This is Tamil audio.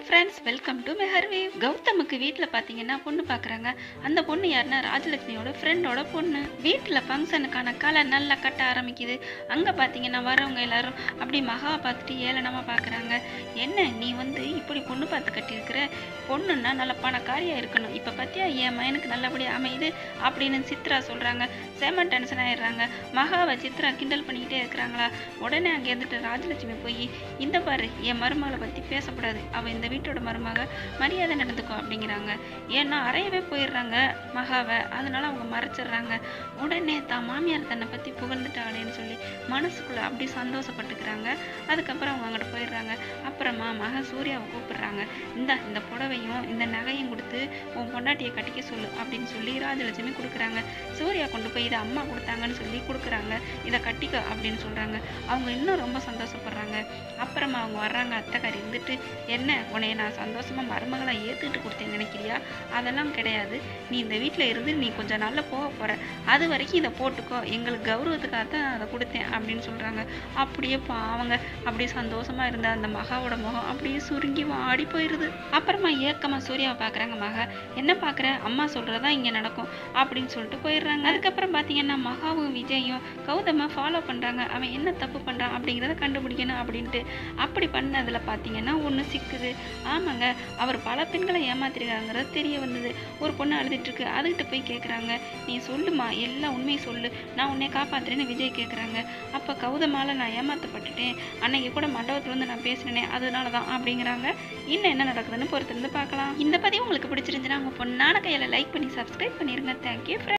ஃப்ரெண்ட்ஸ் வெல்கம் டு மெஹர்வி கௌதமுக்கு வீட்டில் பார்த்தீங்கன்னா பொண்ணு பார்க்குறாங்க அந்த பொண்ணு யாருன்னா ராஜலட்சுமியோட ஃப்ரெண்டோட பொண்ணு வீட்டில் ஃபங்க்ஷனுக்கான கலை நல்லா கட்ட ஆரம்பிக்குது அங்கே பார்த்தீங்கன்னா வரவங்க எல்லாரும் அப்படி மகாவை பார்த்துட்டு ஏளனமாக பார்க்குறாங்க என்ன நீ வந்து இப்படி பொண்ணு பார்த்து கட்டியிருக்கிற பொண்ணுன்னா நல்ல பணக்காரியாக இருக்கணும் இப்போ பார்த்தியா என் மயனுக்கு நல்லபடியாக அமையுது அப்படின்னு சித்ரா சொல்கிறாங்க செம டென்ஷன் ஆயிடுறாங்க மகாவை சித்ரா கிண்டல் பண்ணிக்கிட்டே இருக்கிறாங்களா உடனே அங்கே இருந்துட்டு ராஜலட்சுமி போய் இந்த பாரு என் மருமகளை பற்றி பேசக்கூடாது அவள் இந்த வீட்டோட மருமக மரியாதை நடந்துக்கோ அப்படிங்கிறாங்க ஏன்னா அறையவே போயிடுறாங்க மகாவை அதனால அவங்க மறைச்சிடுறாங்க உடனே தான் மாமியார் தன்னை பற்றி புகழ்ந்துட்டாளேன்னு சொல்லி மனசுக்குள்ளே அப்படி சந்தோஷப்பட்டுக்கிறாங்க அதுக்கப்புறம் அவங்க அங்கிட்டு போயிடுறாங்க அப்புறமா மக சூர்யாவை கூப்பிடுறாங்க இந்த இந்த புடவையும் இந்த நகையும் கொடுத்து உன் பொண்டாட்டியை கட்டிக்க சொல்லு அப்படின்னு சொல்லி ராஜலட்சுமி கொடுக்குறாங்க சூர்யா கொண்டு போய் இதை அம்மா கொடுத்தாங்கன்னு சொல்லி கொடுக்குறாங்க இதை கட்டிக்க அப்படின்னு சொல்கிறாங்க அவங்க இன்னும் ரொம்ப சந்தோஷப்படுறாங்க அப்புறமா அவங்க வர்றாங்க அத்தைக்காரி இருந்துட்டு என்ன உன்னைய நான் சந்தோஷமா மருமகளை ஏற்றுக்கிட்டு கொடுத்தேன் நினைக்கிறியா அதெல்லாம் கிடையாது நீ இந்த வீட்டில் இருந்து நீ கொஞ்சம் நாள்ல போக போற அது வரைக்கும் இதை போட்டுக்கோ எங்களுக்கு கௌரவத்துக்காக தான் அதை கொடுத்தேன் அப்படின்னு சொல்றாங்க அப்படியே அவங்க அப்படியே சந்தோஷமா இருந்த அந்த மகாவோட முகம் அப்படியே சுருங்கி வாடி போயிடுது அப்புறமா ஏக்கமா சூர்யாவை பார்க்குறாங்க மகா என்ன பார்க்குற அம்மா சொல்றதா இங்கே நடக்கும் அப்படின்னு சொல்லிட்டு போயிடுறாங்க அதுக்கப்புறம் பார்த்தீங்கன்னா மகாவும் விஜயும் கௌதமை ஃபாலோ பண்ணுறாங்க அவன் என்ன தப்பு பண்ணுறான் அப்படிங்கிறத கண்டுபிடிக்கணும் அப்படின்ட்டு அப்படி பண்ணதில் பார்த்தீங்கன்னா ஒன்று சிக்குது ஆமாங்க அவர் பல பெண்களை ஏமாத்திருக்காங்கிறது தெரிய வந்தது ஒரு பொண்ணு அழுதுட்டு இருக்கு அதுகிட்ட போய் கேட்குறாங்க நீ சொல்லுமா எல்லா உண்மையை சொல்லு நான் உன்னை காப்பாத்துறேன்னு விஜய் கேட்குறாங்க அப்போ கௌதமால நான் ஏமாத்தப்பட்டுட்டேன் அன்னைக்கு கூட மண்டபத்துல வந்து நான் பேசினேனே அதனால தான் அப்படிங்கிறாங்க இன்னும் என்ன நடக்குதுன்னு பொறுத்திருந்து பார்க்கலாம் இந்த பதிவு உங்களுக்கு பிடிச்சிருந்துச்சுன்னா உங்கள் பொண்ணான கையில் லைக் பண்ணி சப்ஸ்கிரைப் பண்ணிருங்க தேங்க்யூ